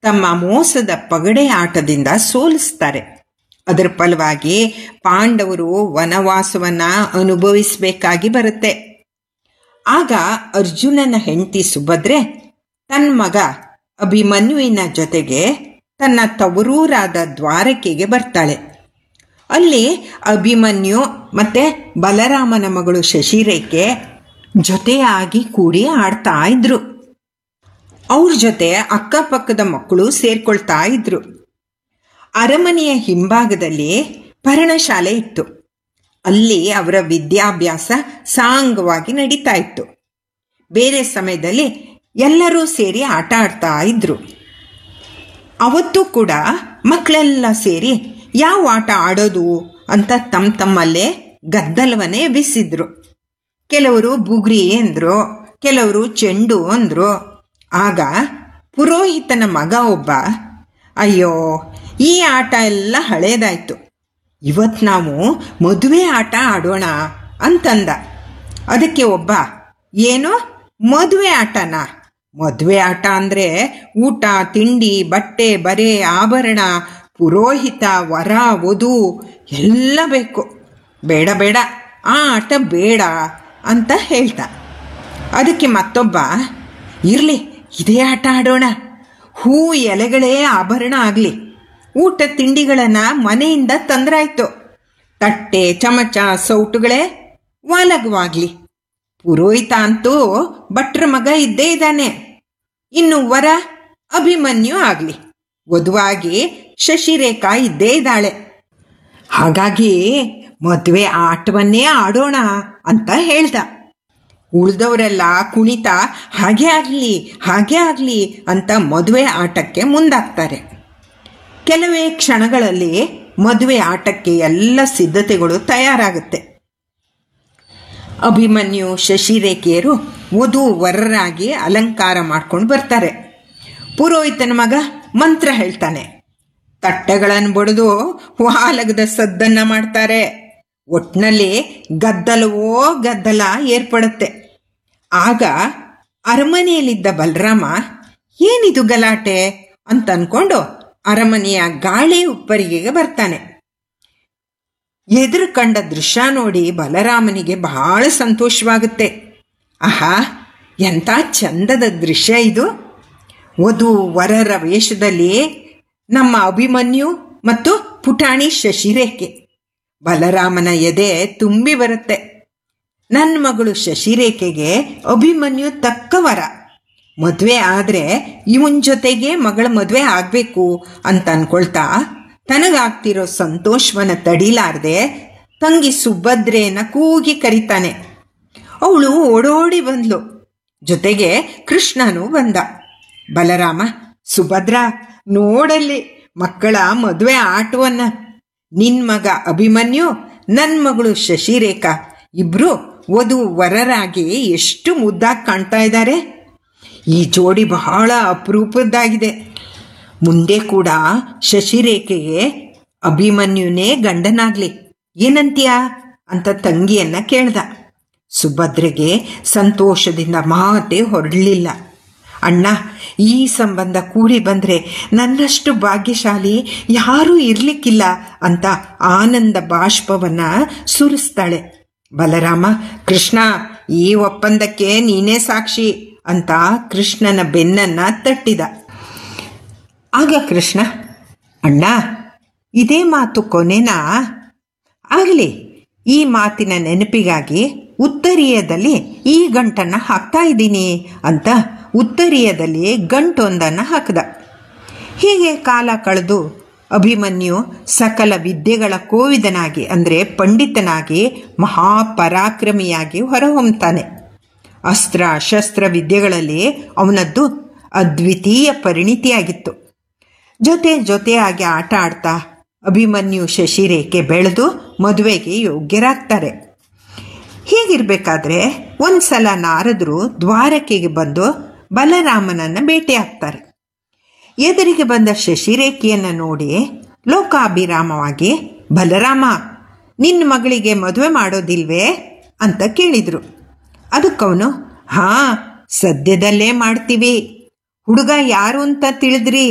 ತಮ್ಮ ಮೋಸದ ಪಗಡೆ ಆಟದಿಂದ ಸೋಲಿಸ್ತಾರೆ ಅದರ ಫಲವಾಗಿ ಪಾಂಡವರು ವನವಾಸವನ್ನ ಅನುಭವಿಸಬೇಕಾಗಿ ಬರುತ್ತೆ ಆಗ ಅರ್ಜುನನ ಹೆಂಡತಿ ಸುಭದ್ರೆ ತನ್ನ ಮಗ ಅಭಿಮನ್ಯುವಿನ ಜೊತೆಗೆ ತನ್ನ ತವರೂರಾದ ದ್ವಾರಕೆಗೆ ಬರ್ತಾಳೆ ಅಲ್ಲಿ ಅಭಿಮನ್ಯು ಮತ್ತೆ ಬಲರಾಮನ ಮಗಳು ಶಶಿರೇಖೆ ಜೊತೆಯಾಗಿ ಕೂಡಿ ಆಡ್ತಾ ಇದ್ರು ಅವ್ರ ಜೊತೆ ಅಕ್ಕಪಕ್ಕದ ಮಕ್ಕಳು ಸೇರ್ಕೊಳ್ತಾ ಇದ್ರು ಅರಮನೆಯ ಹಿಂಭಾಗದಲ್ಲಿ ಪರ್ಣಶಾಲೆ ಇತ್ತು ಅಲ್ಲಿ ಅವರ ವಿದ್ಯಾಭ್ಯಾಸ ಸಾಂಗವಾಗಿ ನಡೀತಾ ಇತ್ತು ಬೇರೆ ಸಮಯದಲ್ಲಿ ಎಲ್ಲರೂ ಸೇರಿ ಆಟ ಆಡ್ತಾ ಇದ್ರು ಅವತ್ತು ಕೂಡ ಮಕ್ಕಳೆಲ್ಲ ಸೇರಿ ಯಾವ ಆಟ ಆಡೋದು ಅಂತ ತಮ್ಮ ತಮ್ಮಲ್ಲೇ ಗದ್ದಲವನ್ನೇ ಎಬ್ಬಿಸಿದ್ರು ಕೆಲವರು ಬುಗ್ರಿ ಅಂದ್ರು ಕೆಲವರು ಚೆಂಡು ಅಂದ್ರು ಆಗ ಪುರೋಹಿತನ ಮಗ ಒಬ್ಬ ಅಯ್ಯೋ ಈ ಆಟ ಎಲ್ಲ ಹಳೇದಾಯ್ತು ಇವತ್ತು ನಾವು ಮದುವೆ ಆಟ ಆಡೋಣ ಅಂತಂದ ಅದಕ್ಕೆ ಒಬ್ಬ ಏನು ಮದುವೆ ಆಟನಾ ಮದುವೆ ಆಟ ಅಂದರೆ ಊಟ ತಿಂಡಿ ಬಟ್ಟೆ ಬರೆ ಆಭರಣ ಪುರೋಹಿತ ವರ ವಧು ಎಲ್ಲ ಬೇಕು ಬೇಡ ಬೇಡ ಆ ಆಟ ಬೇಡ ಅಂತ ಹೇಳ್ತಾ ಅದಕ್ಕೆ ಮತ್ತೊಬ್ಬ ಇರಲಿ ಇದೇ ಆಟ ಆಡೋಣ ಹೂ ಎಲೆಗಳೇ ಆಭರಣ ಆಗಲಿ ಊಟ ತಿಂಡಿಗಳನ್ನು ಮನೆಯಿಂದ ತಂದ್ರಾಯ್ತು ತಟ್ಟೆ ಚಮಚ ಸೌಟುಗಳೇ ವಾಲಗವಾಗಲಿ ಪುರೋಹಿತ ಅಂತೂ ಭಟ್ರ ಮಗ ಇದ್ದೇ ಇದ್ದಾನೆ ಇನ್ನು ವರ ಅಭಿಮನ್ಯು ಆಗಲಿ ವಧುವಾಗಿ ಶಶಿರೇಖಾ ಇದ್ದೇ ಇದ್ದಾಳೆ ಹಾಗಾಗಿ ಮದುವೆ ಆಟವನ್ನೇ ಆಡೋಣ ಅಂತ ಹೇಳ್ದ ಉಳಿದವರೆಲ್ಲ ಕುಣಿತ ಹಾಗೆ ಆಗಲಿ ಹಾಗೆ ಆಗಲಿ ಅಂತ ಮದುವೆ ಆಟಕ್ಕೆ ಮುಂದಾಗ್ತಾರೆ ಕೆಲವೇ ಕ್ಷಣಗಳಲ್ಲಿ ಮದುವೆ ಆಟಕ್ಕೆ ಎಲ್ಲ ಸಿದ್ಧತೆಗಳು ತಯಾರಾಗುತ್ತೆ ಅಭಿಮನ್ಯು ಶಶಿರೇಖೆಯರು ವಧು ವರರಾಗಿ ಅಲಂಕಾರ ಮಾಡ್ಕೊಂಡು ಬರ್ತಾರೆ ಪುರೋಹಿತನ ಮಗ ಮಂತ್ರ ಹೇಳ್ತಾನೆ ತಟ್ಟೆಗಳನ್ನು ಬಡಿದು ವಾಲಗದ ಸದ್ದನ್ನ ಮಾಡ್ತಾರೆ ಒಟ್ನಲ್ಲಿ ಗದ್ದಲವೋ ಗದ್ದಲ ಏರ್ಪಡುತ್ತೆ ಆಗ ಅರಮನೆಯಲ್ಲಿದ್ದ ಬಲರಾಮ ಏನಿದು ಗಲಾಟೆ ಅಂತ ಅನ್ಕೊಂಡು ಅರಮನೆಯ ಗಾಳಿ ಉಪ್ಪರಿಗೆಗೆ ಬರ್ತಾನೆ ಎದುರು ಕಂಡ ದೃಶ್ಯ ನೋಡಿ ಬಲರಾಮನಿಗೆ ಬಹಳ ಸಂತೋಷವಾಗುತ್ತೆ ಆಹಾ ಎಂಥ ಚಂದದ ದೃಶ್ಯ ಇದು ವಧು ವರರ ವೇಷದಲ್ಲಿ ನಮ್ಮ ಅಭಿಮನ್ಯು ಮತ್ತು ಪುಟಾಣಿ ಶಶಿರೇಖೆ ಬಲರಾಮನ ಎದೆ ತುಂಬಿ ಬರುತ್ತೆ ನನ್ನ ಮಗಳು ಶಶಿರೇಖೆಗೆ ಅಭಿಮನ್ಯು ತಕ್ಕ ವರ ಮದುವೆ ಆದರೆ ಇವನ್ ಜೊತೆಗೆ ಮಗಳ ಮದುವೆ ಆಗಬೇಕು ಅಂತ ಅನ್ಕೊಳ್ತಾ ತನಗಾಗ್ತಿರೋ ಸಂತೋಷವನ್ನ ತಡಿಲಾರ್ದೆ ತಂಗಿ ಸುಭದ್ರೆಯನ್ನ ಕೂಗಿ ಕರೀತಾನೆ ಅವಳು ಓಡೋಡಿ ಬಂದ್ಲು ಜೊತೆಗೆ ಕೃಷ್ಣನು ಬಂದ ಬಲರಾಮ ಸುಭದ್ರ ನೋಡಲ್ಲಿ ಮಕ್ಕಳ ಮದುವೆ ಆಟವನ್ನ ನಿನ್ ಮಗ ಅಭಿಮನ್ಯು ನನ್ನ ಮಗಳು ಶಶಿರೇಖಾ ಇಬ್ರು ವಧು ವರರಾಗಿ ಎಷ್ಟು ಮುದ್ದಾಗಿ ಕಾಣ್ತಾ ಇದ್ದಾರೆ ಈ ಜೋಡಿ ಬಹಳ ಅಪರೂಪದ್ದಾಗಿದೆ ಮುಂದೆ ಕೂಡ ಶಶಿರೇಖೆಗೆ ಅಭಿಮನ್ಯುನೇ ಗಂಡನಾಗ್ಲಿ ಏನಂತೀಯ ಅಂತ ತಂಗಿಯನ್ನ ಕೇಳ್ದ ಸುಭದ್ರೆಗೆ ಸಂತೋಷದಿಂದ ಮಾತೆ ಹೊರಡಲಿಲ್ಲ ಅಣ್ಣ ಈ ಸಂಬಂಧ ಕೂಡಿ ಬಂದರೆ ನನ್ನಷ್ಟು ಭಾಗ್ಯಶಾಲಿ ಯಾರೂ ಇರಲಿಕ್ಕಿಲ್ಲ ಅಂತ ಆನಂದ ಬಾಷ್ಪವನ್ನ ಸುರಿಸ್ತಾಳೆ ಬಲರಾಮ ಕೃಷ್ಣ ಈ ಒಪ್ಪಂದಕ್ಕೆ ನೀನೇ ಸಾಕ್ಷಿ ಅಂತ ಕೃಷ್ಣನ ಬೆನ್ನನ್ನ ತಟ್ಟಿದ ಆಗ ಕೃಷ್ಣ ಅಣ್ಣ ಇದೇ ಮಾತು ಕೊನೆನಾ ಆಗಲಿ ಈ ಮಾತಿನ ನೆನಪಿಗಾಗಿ ಉತ್ತರೀಯದಲ್ಲಿ ಈ ಗಂಟನ್ನು ಹಾಕ್ತಾ ಇದ್ದೀನಿ ಅಂತ ಉತ್ತರೀಯದಲ್ಲಿ ಗಂಟೊಂದನ್ನು ಹಾಕಿದ ಹೀಗೆ ಕಾಲ ಕಳೆದು ಅಭಿಮನ್ಯು ಸಕಲ ವಿದ್ಯೆಗಳ ಕೋವಿದನಾಗಿ ಅಂದರೆ ಪಂಡಿತನಾಗಿ ಮಹಾಪರಾಕ್ರಮಿಯಾಗಿ ಹೊರಹೊಮ್ತಾನೆ ಅಸ್ತ್ರ ಶಸ್ತ್ರ ವಿದ್ಯೆಗಳಲ್ಲಿ ಅವನದ್ದು ಅದ್ವಿತೀಯ ಪರಿಣಿತಿಯಾಗಿತ್ತು ಜೊತೆ ಜೊತೆಯಾಗಿ ಆಟ ಆಡ್ತಾ ಅಭಿಮನ್ಯು ಶಶಿರೇಖೆ ಬೆಳೆದು ಮದುವೆಗೆ ಯೋಗ್ಯರಾಗ್ತಾರೆ ಹೀಗಿರಬೇಕಾದ್ರೆ ಒಂದು ಸಲ ನಾರದರು ದ್ವಾರಕೆಗೆ ಬಂದು ಬಲರಾಮನನ್ನು ಭೇಟಿಯಾಗ್ತಾರೆ ಎದುರಿಗೆ ಬಂದ ಶಶಿರೇಖೆಯನ್ನು ನೋಡಿ ಲೋಕಾಭಿರಾಮವಾಗಿ ಬಲರಾಮ ನಿನ್ನ ಮಗಳಿಗೆ ಮದುವೆ ಮಾಡೋದಿಲ್ವೇ ಅಂತ ಕೇಳಿದರು ಅದಕ್ಕವನು ಹಾಂ ಸದ್ಯದಲ್ಲೇ ಮಾಡ್ತೀವಿ ಹುಡುಗ ಯಾರು ಅಂತ ತಿಳಿದ್ರಿ